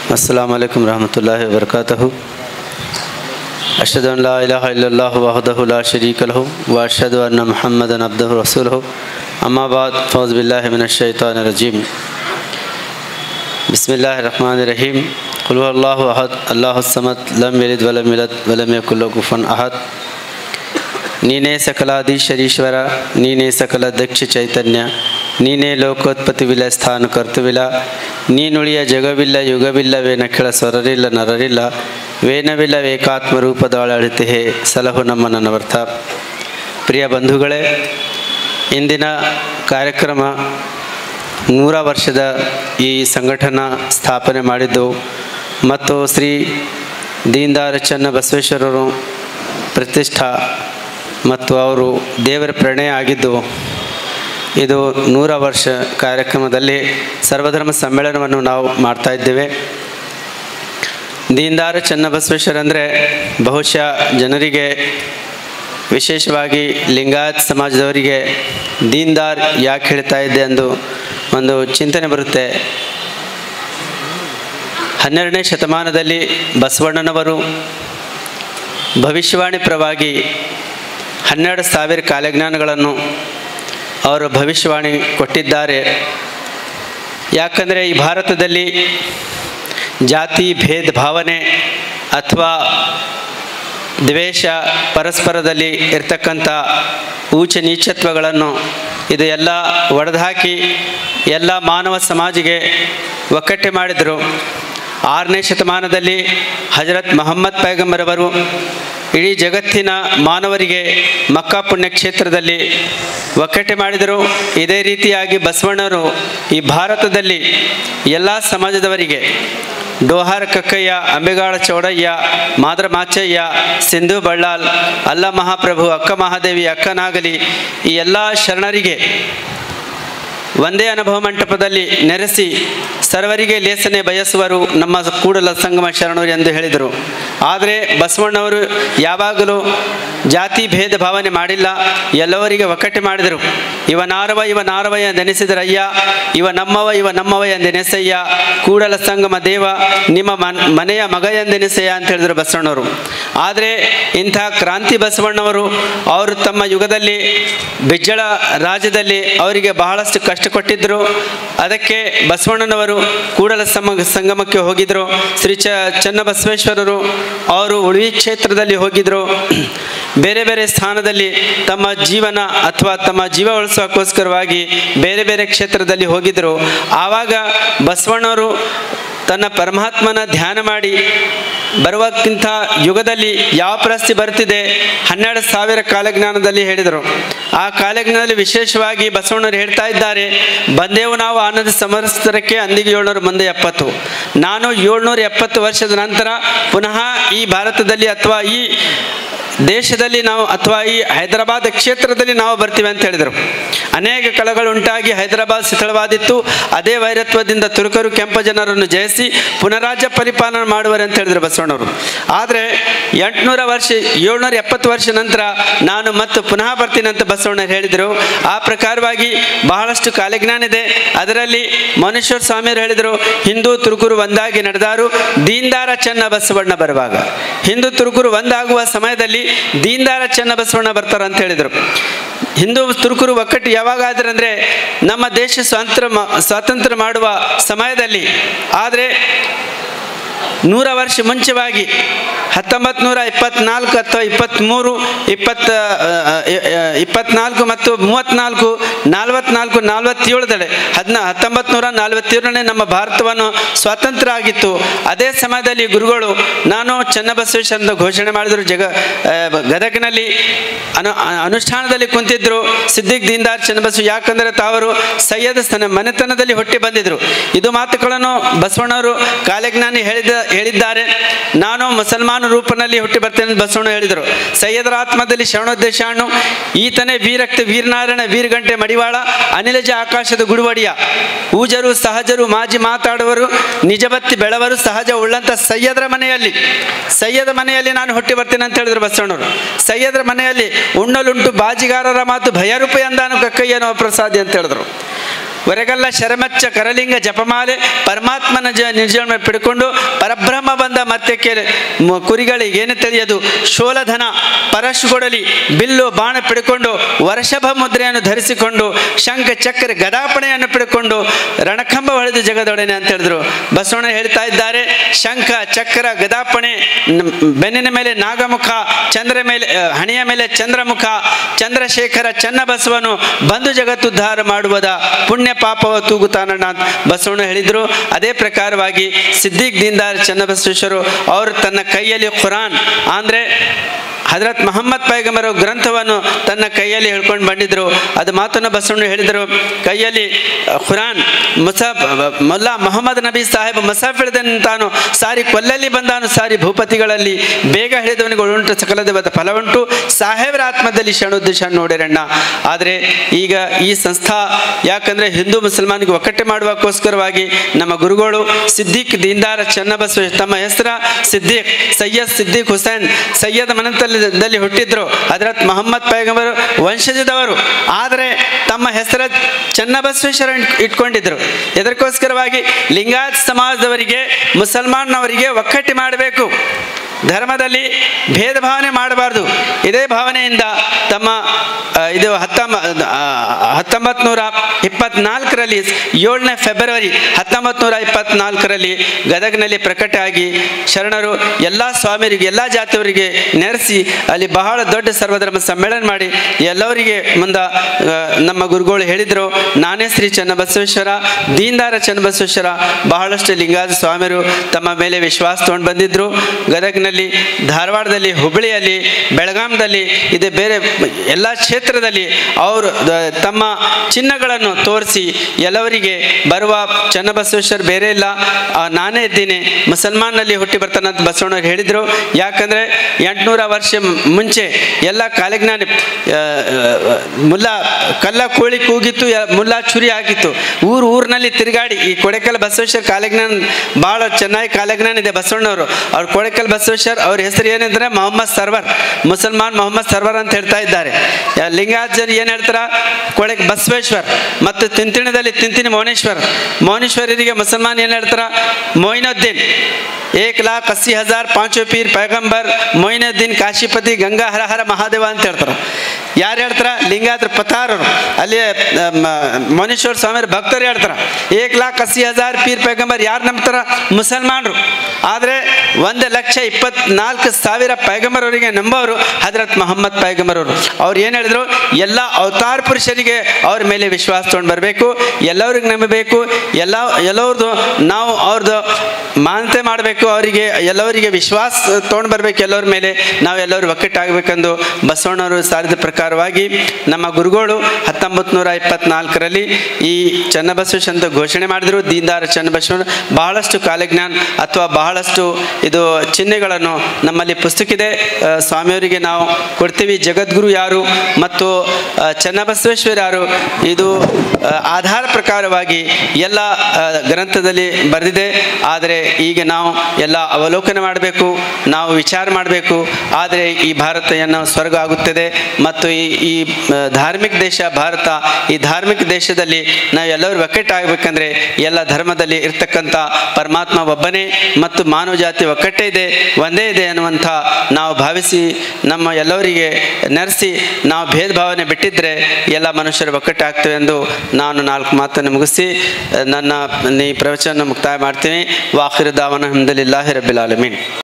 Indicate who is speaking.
Speaker 1: السلام عليكم ورحمة الله وبركاته أشهد أن لا إله إلا الله وحده لا شريك له وأشهد أن محمدا عبده ورسوله أما بعد فأعوذ بالله من الشيطان الرجيم بسم الله الرحمن الرحيم قل هو الله أحد الله الصمد لم يلد ولم يولد ولم يكن له كفوا أحد ನೀನೇ ಸಕಲಾಧೀಶ್ವರೀಶ್ವರ ನೀನೇ ಸಕಲ ದಕ್ಷ ಚೈತನ್ಯ ನೀನೇ ಲೋಕೋತ್ಪತ್ತಿ ವಿಲ ಸ್ಥಾನ ಕರ್ತುವಿಲ ನೀನುಳಿಯ ಜಗವಿಲ್ಲ ಯುಗವಿಲ್ಲ ವೇನಖಿಳ ಸ್ವರರಿಲ್ಲ ನರರಿಲ್ಲ ವೇನವಿಲ್ಲ ಏಕಾತ್ಮ ರೂಪದೊಳಳಿತೆ ಹೇ ಸಲಹು ನಮ್ಮ ನನ್ನವರ್ಥ ಪ್ರಿಯ ಬಂಧುಗಳೇ ಇಂದಿನ ಕಾರ್ಯಕ್ರಮ ನೂರ ವರ್ಷದ ಈ ಸಂಘಟನಾ ಸ್ಥಾಪನೆ ಮಾಡಿದ್ದು ಮತ್ತು ಶ್ರೀ ದೀನ್ದಾರ ಚನ್ನ ಬಸವೇಶ್ವರರು ಪ್ರತಿಷ್ಠಾ ಮತ್ತು ಅವರು ದೇವರ ಪ್ರಣಯ ಆಗಿದ್ದು ಇದು ನೂರ ವರ್ಷ ಕಾರ್ಯಕ್ರಮದಲ್ಲಿ ಸರ್ವಧರ್ಮ ಸಮ್ಮೇಳನವನ್ನು ನಾವು ಮಾಡ್ತಾ ಇದ್ದೇವೆ ದೀನ್ದಾರ ಚನ್ನಬಸವೇಶ್ವರ ಅಂದರೆ ಬಹುಶಃ ಜನರಿಗೆ ವಿಶೇಷವಾಗಿ ಲಿಂಗಾಯತ್ ಸಮಾಜದವರಿಗೆ ದೀನ್ದಾರ್ ಯಾಕೆ ಹೇಳ್ತಾ ಇದ್ದೆ ಎಂದು ಒಂದು ಚಿಂತನೆ ಬರುತ್ತೆ ಹನ್ನೆರಡನೇ ಶತಮಾನದಲ್ಲಿ ಬಸವಣ್ಣನವರು ಭವಿಷ್ಯವಾಣಿ ಪರವಾಗಿ ಹನ್ನೆರಡು ಸಾವಿರ ಕಾಲಜ್ಞಾನಗಳನ್ನು ಅವರು ಭವಿಷ್ಯವಾಣಿ ಕೊಟ್ಟಿದ್ದಾರೆ ಯಾಕಂದರೆ ಈ ಭಾರತದಲ್ಲಿ ಜಾತಿ ಭೇದ ಭಾವನೆ ಅಥವಾ ದ್ವೇಷ ಪರಸ್ಪರದಲ್ಲಿ ಇರ್ತಕ್ಕಂಥ ಊಚ ನೀಚತ್ವಗಳನ್ನು ಇದು ಎಲ್ಲ ಒಡೆದುಹಾಕಿ ಎಲ್ಲ ಮಾನವ ಸಮಾಜಿಗೆ ಒಕ್ಕಟ್ಟೆ ಮಾಡಿದರು ಆರನೇ ಶತಮಾನದಲ್ಲಿ ಹಜರತ್ ಮೊಹಮ್ಮದ್ ಪೈಗಂಬರವರು ಇಡೀ ಜಗತ್ತಿನ ಮಾನವರಿಗೆ ಮಕ್ಕಾ ಪುಣ್ಯಕ್ಷೇತ್ರದಲ್ಲಿ ಒಕ್ಕಟ್ಟೆ ಮಾಡಿದರು ಇದೇ ರೀತಿಯಾಗಿ ಬಸವಣ್ಣವರು ಈ ಭಾರತದಲ್ಲಿ ಎಲ್ಲ ಸಮಾಜದವರಿಗೆ ಡೋಹಾರ ಕಕ್ಕಯ್ಯ ಅಂಬೆಗಾಳ ಚೌಡಯ್ಯ ಮಾದ್ರ ಮಾಚಯ್ಯ ಸಿಂಧು ಬಳ್ಳಾಲ್ ಅಲ್ಲ ಮಹಾಪ್ರಭು ಅಕ್ಕ ಮಹಾದೇವಿ ಅಕ್ಕನಾಗಲಿ ಈ ಎಲ್ಲ ಶರಣರಿಗೆ ಒಂದೇ ಅನುಭವ ಮಂಟಪದಲ್ಲಿ ನೆರೆಸಿ ಸರ್ವರಿಗೆ ಲೇಸನೆ ಬಯಸುವರು ನಮ್ಮ ಕೂಡಲ ಸಂಗಮ ಶರಣರು ಎಂದು ಹೇಳಿದರು ಆದರೆ ಬಸವಣ್ಣವರು ಯಾವಾಗಲೂ ಜಾತಿ ಭೇದ ಭಾವನೆ ಮಾಡಿಲ್ಲ ಎಲ್ಲವರಿಗೆ ಒಕ್ಕಟ್ಟೆ ಮಾಡಿದರು ಇವ ನಾರವ ಇವ ನಾರವ ಎಂದೆನೆಸಿದರಯ್ಯ ಇವ ನಮ್ಮವ ಇವ ನಮ್ಮವ ಎಂದೆನೆಸಯ್ಯ ಕೂಡಲ ಸಂಗಮ ದೇವ ನಿಮ್ಮ ಮನ್ ಮನೆಯ ಮಗ ಎಂದೆನೆಸಯ್ಯ ಅಂತ ಹೇಳಿದರು ಬಸವಣ್ಣವರು ಆದರೆ ಇಂಥ ಕ್ರಾಂತಿ ಬಸವಣ್ಣವರು ಅವರು ತಮ್ಮ ಯುಗದಲ್ಲಿ ಬಿಜ್ಜಳ ರಾಜ್ಯದಲ್ಲಿ ಅವರಿಗೆ ಬಹಳಷ್ಟು ಕಷ್ಟ ಕೊಟ್ಟಿದ್ದರು ಅದಕ್ಕೆ ಬಸವಣ್ಣನವರು ಕೂಡಲ ಸಮ ಸಂಗಮಕ್ಕೆ ಹೋಗಿದ್ರು ಶ್ರೀ ಚ ಚನ್ನಬಸವೇಶ್ವರರು ಅವರು ಉಳುವಿ ಕ್ಷೇತ್ರದಲ್ಲಿ ಹೋಗಿದ್ರು ಬೇರೆ ಬೇರೆ ಸ್ಥಾನದಲ್ಲಿ ತಮ್ಮ ಜೀವನ ಅಥವಾ ತಮ್ಮ ಜೀವ ಉಳಿಸೋಕ್ಕೋಸ್ಕರವಾಗಿ ಬೇರೆ ಬೇರೆ ಕ್ಷೇತ್ರದಲ್ಲಿ ಹೋಗಿದ್ರು ಆವಾಗ ಬಸವಣ್ಣವರು ತನ್ನ ಪರಮಾತ್ಮನ ಧ್ಯಾನ ಮಾಡಿ ಬರುವಕ್ಕಿಂತ ಯುಗದಲ್ಲಿ ಯಾವ ಪರಿಸ್ಥಿತಿ ಬರ್ತಿದೆ ಹನ್ನೆರಡು ಸಾವಿರ ಕಾಲಜ್ಞಾನದಲ್ಲಿ ಹೇಳಿದರು ಆ ಕಾಲಜ್ಞಾನದಲ್ಲಿ ವಿಶೇಷವಾಗಿ ಬಸವಣ್ಣರು ಹೇಳ್ತಾ ಇದ್ದಾರೆ ಬಂದೆವು ನಾವು ಆನಂದ ಸಮರಸ್ತರಕ್ಕೆ ಅಂದಿಗೆ ಏಳ್ನೂರು ಮುಂದೆ ಎಪ್ಪತ್ತು ನಾನು ಏಳ್ನೂರ ಎಪ್ಪತ್ತು ವರ್ಷದ ನಂತರ ಪುನಃ ಈ ಭಾರತದಲ್ಲಿ ಅಥವಾ ಈ ದೇಶದಲ್ಲಿ ನಾವು ಅಥವಾ ಈ ಹೈದರಾಬಾದ್ ಕ್ಷೇತ್ರದಲ್ಲಿ ನಾವು ಬರ್ತೀವಿ ಅಂತ ಹೇಳಿದರು ಅನೇಕ ಕಳಗಳು ಉಂಟಾಗಿ ಹೈದರಾಬಾದ್ ಶಿಥಳವಾದಿತ್ತು ಅದೇ ವೈರತ್ವದಿಂದ ತುರುಕರು ಕೆಂಪ ಜನರನ್ನು ಜಯಿಸಿ ಪುನರಾಜ್ಯ ಪರಿಪಾಲನೆ ಮಾಡುವರು ಅಂತ ಹೇಳಿದರು ಬಸವಣ್ಣವರು ಆದರೆ ಎಂಟುನೂರ ವರ್ಷ ಏಳ್ನೂರ ಎಪ್ಪತ್ತು ವರ್ಷ ನಂತರ ನಾನು ಮತ್ತು ಪುನಃ ಬರ್ತೀನಿ ಅಂತ ಬಸವಣ್ಣರು ಹೇಳಿದರು ಆ ಪ್ರಕಾರವಾಗಿ ಬಹಳಷ್ಟು ಕಾಲಜ್ಞಾನ ಇದೆ ಅದರಲ್ಲಿ ಮನುಷ್ಯರ ಸ್ವಾಮಿಯರು ಹೇಳಿದರು ಹಿಂದೂ ತುರುಕರು ಒಂದಾಗಿ ನಡೆದಾರು ದೀನ್ದಾರ ಚೆನ್ನ ಬಸವಣ್ಣ ಬರುವಾಗ ಹಿಂದೂ ತುರುಕರು ಒಂದಾಗುವ ಸಮಯದಲ್ಲಿ ದೀನ್ದಾರ ಚೆನ್ನ ಬಸವಣ್ಣ ಬರ್ತಾರೆ ಅಂತ ಹೇಳಿದರು ಹಿಂದೂ ತುರುಕರು ಒಕ್ಕಟ್ಟು ಯಾವಾಗ ಆದ್ರಂದ್ರೆ ನಮ್ಮ ದೇಶ ಸ್ವಾತಂತ್ರ್ಯ ಮ- ಸ್ವಾತಂತ್ರ್ಯ ಮಾಡುವ ಸಮಯದಲ್ಲಿ ಆದರೆ ನೂರ ವರ್ಷ ಮುಂಚೆವಾಗಿ ಹತ್ತೊಂಬತ್ತು ನೂರ ಇಪ್ಪತ್ನಾಲ್ಕು ಅಥವಾ ಇಪ್ಪತ್ತ್ಮೂರು ಇಪ್ಪತ್ತ ಇಪ್ಪತ್ನಾಲ್ಕು ಮತ್ತು ಮೂವತ್ತ್ನಾಲ್ಕು ನಾಲ್ವತ್ನಾಲ್ಕು ನಾಲ್ವತ್ತೇಳದಡೆ ಹದಿನ ಹತ್ತೊಂಬತ್ತು ನೂರ ನಾಲ್ವತ್ತೇಳನೇ ನಮ್ಮ ಭಾರತವನ್ನು ಸ್ವಾತಂತ್ರ್ಯ ಆಗಿತ್ತು ಅದೇ ಸಮಯದಲ್ಲಿ ಗುರುಗಳು ನಾನು ಚನ್ನಬಸವೇಶ್ವರಂದ ಘೋಷಣೆ ಮಾಡಿದರು ಜಗ ಆ, ಗದಗಿನಲ್ಲಿ ಅನು ಅ- ಅನುಷ್ಠಾನದಲ್ಲಿ ಕುಂತಿದ್ರು ಸಿದ್ದಿಕ್ ದೀನ್ದಾರ್ ಚನ್ನಬಸವ ಯಾಕಂದರೆ ತಾವರು ಸೈಯದ್ ಸ್ಥಾನ ಮನೆತನದಲ್ಲಿ ಹುಟ್ಟಿ ಬಂದಿದ್ರು ಇದು ಮಾತುಗಳನ್ನು ಬಸವಣ್ಣವರು ಕಾಲಜ್ಞಾನಿ ಹೇಳಿದ ಹೇಳಿದ್ದಾರೆ ನಾನು ಮುಸಲ್ಮಾನ ರೂಪನಲ್ಲಿ ಹುಟ್ಟಿ ಬರ್ತೇನೆ ಅಂತ ಬಸವಣ್ಣ ಹೇಳಿದರು ಸೈಯದರ ಆತ್ಮದಲ್ಲಿ ಶರಣೋದ್ದೇಶಾಣು ಈತನೇ ವೀರಕ್ತ ವೀರನಾರಾಯಣ ವೀರಗಂಟೆ ಮಡಿವಾಳ ಅನಿಲಜ ಆಕಾಶದ ಗುಡುವಡಿಯ ಊಜರು ಸಹಜರು ಮಾಜಿ ಮಾತಾಡುವರು ನಿಜಬತ್ತಿ ಬೆಳವರು ಸಹಜ ಉಳ್ಳಂತ ಸೈಯದರ ಮನೆಯಲ್ಲಿ ಸೈಯದ ಮನೆಯಲ್ಲಿ ನಾನು ಹುಟ್ಟಿ ಬರ್ತೇನೆ ಅಂತ ಹೇಳಿದ್ರು ಬಸವಣ್ಣವರು ಸೈಯದರ ಮನೆಯಲ್ಲಿ ಉಣ್ಣಲುಂಟು ಬಾಜಿಗಾರರ ಮಾತು ಭಯರೂಪ ಎಂದಾನು ಕಕ್ಕಯ್ಯನೋ ಪ್ರಸಾದಿ ಅಂತ ಹೇಳಿದ್ರು ಒರೆಗಲ್ಲ ಶರಮಚ್ಚ ಕರಲಿಂಗ ಜಪಮಾಲೆ ಪರಮಾತ್ಮನ ಜ ನಿರ್ಜನ್ಮ ಪಡ್ಕೊಂಡು ಪರಬ್ರಹ್ಮ ಬಂದ ಮತ್ಯಕ್ಕೆ ಮ- ಕುರಿಗಳಿಗೆ ಏನು ತಿಳಿಯದು ಶೋಲಧನ ಪರಶುಗೊಡಲಿ ಬಿಲ್ಲು ಬಾಣ ಪಡ್ಕೊಂಡು ವರ್ಷಭ ಮುದ್ರೆಯನ್ನು ಧರಿಸಿಕೊಂಡು ಶಂಖ ಚಕ್ರ ಗದಾಪಣೆಯನ್ನು ಪಡ್ಕೊಂಡು ರಣಕಂಬ ಹೊಳೆದು ಜಗದೊಡನೆ ಅಂತ ಹೇಳಿದ್ರು ಬಸವಣ್ಣ ಹೇಳ್ತಾ ಇದ್ದಾರೆ ಶಂಖ ಚಕ್ರ ಗದಾಪಣೆ ನ- ಬೆನ್ನಿನ ಮೇಲೆ ನಾಗಮುಖ ಚಂದ್ರ ಮೇಲೆ ಆ, ಹಣೆಯ ಮೇಲೆ ಚಂದ್ರಮುಖ ಚಂದ್ರಶೇಖರ ಚನ್ನಬಸವನು ಬಂಧು ಜಗತ್ತುದ್ಧಾರ ಮಾಡುವುದ ಪುಣ್ಯ ಪಾಪವ ತೂಗುತ್ತಾನಣ್ಣ ಅಂತ ಬಸವಣ್ಣ ಹೇಳಿದರು ಅದೇ ಪ್ರಕಾರವಾಗಿ ಸಿದ್ದಿಕ್ ದೀನ್ದಾರ್ ಚನ್ನಬಸವೇಶ್ವರು ಅವರು ತನ್ನ ಕೈಯಲ್ಲಿ ಖುರಾನ್ ಅಂದರೆ ಹಜರತ್ ಮೊಹಮ್ಮದ್ ಪೈಗಂಬರ ಗ್ರಂಥವನ್ನು ತನ್ನ ಕೈಯಲ್ಲಿ ಹೇಳ್ಕೊಂಡು ಬಂದಿದ್ರು ಅದು ಮಾತನ್ನು ಬಸವಣ್ಣ ಹೇಳಿದರು ಕೈಯಲ್ಲಿ ಅ, ಖುರಾನ್ ಮುಸಾಫ್ ಮೊಲ್ಲಾ ಮೊಹಮ್ಮದ್ ನಬಿ ಸಾಹೇಬ್ ಮಸಾಫ್ ಹಿಡಿದನು ತಾನು ಸಾರಿ ಕೊಲ್ಲಲ್ಲಿ ಬಂದಾನು ಸಾರಿ ಭೂಪತಿಗಳಲ್ಲಿ ಬೇಗ ಹಿಡಿದವನಿಗೆ ಉಂಟು ಸಕಲ ದೇವದ ಫಲವುಂಟು ಸಾಹೇಬರ ಆತ್ಮದಲ್ಲಿ ಶರಣುದ್ದೇಶ ನೋಡಿರಣ್ಣ ಆದರೆ ಈಗ ಈ ಸಂಸ್ಥಾ ಯಾಕಂದರೆ ಹಿಂದೂ ಮುಸಲ್ಮಾನಿಗೆ ಒಕ್ಕಟ್ಟೆ ಮಾಡುವಕ್ಕೋಸ್ಕರವಾಗಿ ನಮ್ಮ ಗುರುಗಳು ಸಿದ್ದಿಕ್ ದೀನ್ದಾರ ಚನ್ನಬಸವ ತಮ್ಮ ಹೆಸರ ಸಿದ್ದಿಕ್ ಸೈಯದ್ ಸಿದ್ದಿಕ್ ಹುಸೇನ್ ಸೈಯದ್ ಮನಂತಲದಲ್ಲಿ ಹುಟ್ಟಿದ್ರು ಹಜರತ್ ಮೊಹಮ್ಮದ್ ಪೈಗಂಬರು ವಂಶಜದವರು ಆದರೆ ತಮ್ಮ ಹೆಸರ ಚನ್ನಬಸವೇಶ್ವರ ಇಟ್ಕೊಂಡಿದ್ರು ಇದಕ್ಕೋಸ್ಕರವಾಗಿ ಲಿಂಗಾಯತ್ ಸಮಾಜದವರಿಗೆ ಮುಸಲ್ಮಾನವರಿಗೆ ಒಕ್ಕಟ್ಟಿ ಮಾಡಬೇಕು ಧರ್ಮದಲ್ಲಿ ಭೇದ ಭಾವನೆ ಮಾಡಬಾರ್ದು ಇದೇ ಭಾವನೆಯಿಂದ ತಮ್ಮ ಆ, ಇದು ಹತ್ತೊಂಬ ಹತ್ತೊಂಬತ್ತು ನೂರ ಇಪ್ಪತ್ನಾಲ್ಕರಲ್ಲಿ ಏಳನೇ ಫೆಬ್ರವರಿ ಹತ್ತೊಂಬತ್ತು ನೂರ ಇಪ್ಪತ್ನಾಲ್ಕರಲ್ಲಿ ಗದಗ್ನಲ್ಲಿ ಪ್ರಕಟ ಆಗಿ ಶರಣರು ಎಲ್ಲ ಸ್ವಾಮಿಯರಿಗೆ ಎಲ್ಲ ಜಾತಿಯವರಿಗೆ ನೆರೆಸಿ ಅಲ್ಲಿ ಬಹಳ ದೊಡ್ಡ ಸರ್ವಧರ್ಮ ಸಮ್ಮೇಳನ ಮಾಡಿ ಎಲ್ಲವರಿಗೆ ಮುಂದೆ ಆ, ನಮ್ಮ ಗುರುಗಳು ಹೇಳಿದರು ನಾನೇ ಶ್ರೀ ಚನ್ನಬಸವೇಶ್ವರ ದೀನ್ದಾರ ಚನ್ನಬಸವೇಶ್ವರ ಬಹಳಷ್ಟು ಲಿಂಗಾದ ಸ್ವಾಮಿಯರು ತಮ್ಮ ಮೇಲೆ ವಿಶ್ವಾಸ ತೊಗೊಂಡು ಬಂದಿದ್ದರು ಗದಗ್ನಲ್ಲಿ ಧಾರವಾಡದಲ್ಲಿ ಹುಬ್ಬಳ್ಳಿಯಲ್ಲಿ ಬೆಳಗಾಂದಲ್ಲಿ ಇದೆ ಬೇರೆ ಎಲ್ಲ ಕ್ಷೇತ್ರದಲ್ಲಿ ಅವರು ದ- ತಮ್ಮ ಚಿಹ್ನಗಳನ್ನು ತೋರಿಸಿ ಎಲ್ಲವರಿಗೆ ಬರುವ ಚನ್ನಬಸವೇಶ್ವರ್ ಬೇರೆ ಇಲ್ಲ ಆ, ನಾನೇ ಇದ್ದೀನಿ ಮುಸಲ್ಮಾನಲ್ಲಿ ಹುಟ್ಟಿ ಬರ್ತಾನಂತ ಬಸವಣ್ಣವ್ರು ಹೇಳಿದರು ಯಾಕಂದರೆ ಎಂಟುನೂರ ವರ್ಷ ಮ್- ಮುಂಚೆ ಎಲ್ಲ ಕಾಲೆಜ್ಞಾನಿ ಆ, ಆ, ಮುಲ್ಲಾ ಕಲ್ಲ ಕೋಳಿ ಕೂಗಿತ್ತು ಯ- ಮುಲ್ಲಾ ಚುರಿ ಆಗಿತ್ತು ಊರು ಊರಿನಲ್ಲಿ ತಿರುಗಾಡಿ ಈ ಕೊಡೆಕಲ್ ಬಸವೇಶ್ವರ ಕಾಲೆಜ್ಞಾನ ಭಾಳ ಚೆನ್ನಾಗಿ ಕಾಲೆಜ್ಞಾನ ಇದೆ ಬಸವಣ್ಣವರು ಅವ್ರು ಕೊಡೆಕಲ್ ಬಸವೇಶ್ವರ್ ಅವ್ರ ಹೆಸರು ಏನಂದ್ರೆ ಮೊಹಮ್ಮದ್ ಸರ್ವರ್ ಮುಸಲ್ಮಾನ್ ಮೊಹಮ್ಮದ್ ಸರ್ವರ್ ಅಂತ ಹೇಳ್ತಾ ಇದ್ದಾರೆ ಯಾ- ಲಿಂಗಾಯತ್ ಜನ ಏನು ಹೇಳ್ತಾರ ಕೊಡೆಕ್ ಬಸವೇಶ್ವರ್ ಮತ್ತು ತಿಂತಿಣದಲ್ಲಿ ತಿಂತಿನಿ ಮೌನೇಶ್ವರ್ ಮೌನೇಶ್ವರರಿಗೆ ಮುಸಲ್ಮಾನ್ ಏನು ಹೇಳ್ತಾರ ಮೊಯಿನುದ್ದೀನ್ ಏಕ್ ಲಾಖ್ ಅಸ್ಸಿ ಹಜಾರ್ ಪಾಂಚೋ ಪೀರ್ ಪೈಗಂಬರ್ ಮೊಯಿನುದ್ದೀನ್ ಕಾಶಿಪತಿ ಗಂಗಾ ಹರ ಹರ ಮಹಾದೇವ ಅಂತ ಹೇಳ್ತಾರೆ ಯಾರು ಹೇಳ್ತಾರ ಲಿಂಗಾಯತ್ರ ಪತಾರರು ಅಲ್ಲಿ ಆ, ಮ- ಮೌನೇಶ್ವರ ಸ್ವಾಮಿ ಭಕ್ತರು ಹೇಳ್ತಾರ ಏಕ್ ಲಾಖ್ ಅಸ್ಸಿ ಹಜಾರ್ ಪೀರ್ ಪೈಗಂಬರ್ ಯಾರು ನಂಬ್ತಾರ ಮುಸಲ್ಮಾನರು ಆದರೆ ಒಂದು ಲಕ್ಷ ಇಪ್ಪತ್ನಾಲ್ಕು ಸಾವಿರ ಪೈಗಂಬರ್ ಅವರಿಗೆ ನಂಬೋರು ಹಜರತ್ ಮೊಹಮ್ಮದ್ ಪೈಗಂಬರ್ ಅವರು ಅವ್ರು ಏನು ಹೇಳಿದ್ರು ಎಲ್ಲ ಅವತಾರ ಪುರುಷರಿಗೆ ಅವ್ರ ಮೇಲೆ ವಿಶ್ವಾಸ ತೊಗೊಂಡು ಬರಬೇಕು ಎಲ್ಲರಿಗೆ ನಂಬಬೇಕು ಎಲ್ಲ ಎಲ್ಲವ್ರದ್ದು ನಾವು ಅವ್ರದ್ದು ಮಾನ್ಯತೆ ಮಾಡಬೇಕು ಅವರಿಗೆ ಎಲ್ಲವರಿಗೆ ವಿಶ್ವಾಸ ತೊಗೊಂಡು ಬರಬೇಕು ಎಲ್ಲರ ಮೇಲೆ ನಾವು ಎಲ್ಲರೂ ಒಕ್ಕಟ್ಟಾಗಬೇಕೆಂದು ಬಸವಣ್ಣವರು ಸಾರಿದ ಪ್ರಕಾರವಾಗಿ ನಮ್ಮ ಗುರುಗಳು ಹತ್ತೊಂಬತ್ತು ನೂರ ಇಪ್ಪತ್ನಾಲ್ಕರಲ್ಲಿ ಈ ಚನ್ನಬಸವೇಶ್ವರ ಅಂತ ಘೋಷಣೆ ಮಾಡಿದರು ದೀನ್ದಾರ ಚನ್ನಬಸವ ಬಹಳಷ್ಟು ಕಾಲಜ್ಞಾನ ಅಥವಾ ಬಹಳಷ್ಟು ಇದು ಚಿಹ್ನೆಗಳನ್ನು ನಮ್ಮಲ್ಲಿ ಪುಸ್ತಕ ಇದೆ ಆ, ಸ್ವಾಮಿಯವರಿಗೆ ನಾವು ಕೊಡ್ತೀವಿ ಜಗದ್ಗುರು ಯಾರು ಮತ್ತು ಆ, ಚನ್ನಬಸವೇಶ್ವರ ಯಾರು ಇದು ಆ, ಆಧಾರ ಪ್ರಕಾರವಾಗಿ ಎಲ್ಲ ಆ, ಗ್ರಂಥದಲ್ಲಿ ಬರೆದಿದೆ ಆದರೆ ಈಗ ನಾವು ಎಲ್ಲ ಅವಲೋಕನ ಮಾಡಬೇಕು ನಾವು ವಿಚಾರ ಮಾಡಬೇಕು ಆದರೆ ಈ ಭಾರತ ಏನು ಸ್ವರ್ಗ ಆಗುತ್ತದೆ ಮತ್ತು ಈ ಈ ಆ, ಧಾರ್ಮಿಕ ದೇಶ ಭಾರತ ಈ ಧಾರ್ಮಿಕ ದೇಶದಲ್ಲಿ ನಾವು ಎಲ್ಲರೂ ಒಕ್ಕಟ್ಟಾಗಬೇಕಂದ್ರೆ ಎಲ್ಲ ಧರ್ಮದಲ್ಲಿ ಇರ್ತಕ್ಕಂಥ ಪರಮಾತ್ಮ ಒಬ್ಬನೇ ಮತ್ತು ಮಾನವ ಜಾತಿ ಒಕ್ಕಟ್ಟೇ ಇದೆ ಒಂದೇ ಇದೆ ಅನ್ನುವಂಥ ನಾವು ಭಾವಿಸಿ ನಮ್ಮ ಎಲ್ಲವರಿಗೆ ನೆರೆಸಿ ನಾವು ಭೇದ ಭಾವನೆ ಬಿಟ್ಟಿದ್ದರೆ ಎಲ್ಲ ಮನುಷ್ಯರು ಒಕ್ಕಟ್ಟಾಗ್ತೇವೆ ಎಂದು ನಾನು ನಾಲ್ಕು ಮಾತನ್ನು ಮುಗಿಸಿ ನನ್ನ ಈ ಪ್ರವಚನ ಮುಕ್ತಾಯ ಮಾಡ್ತೀನಿ ವಾಖಿರ್ ದಾವನ ಹಮ್ದಲಿಲ್ಲಾಹಿ ರಬ್ಬಿಲ್ ಆಲಮೀನ್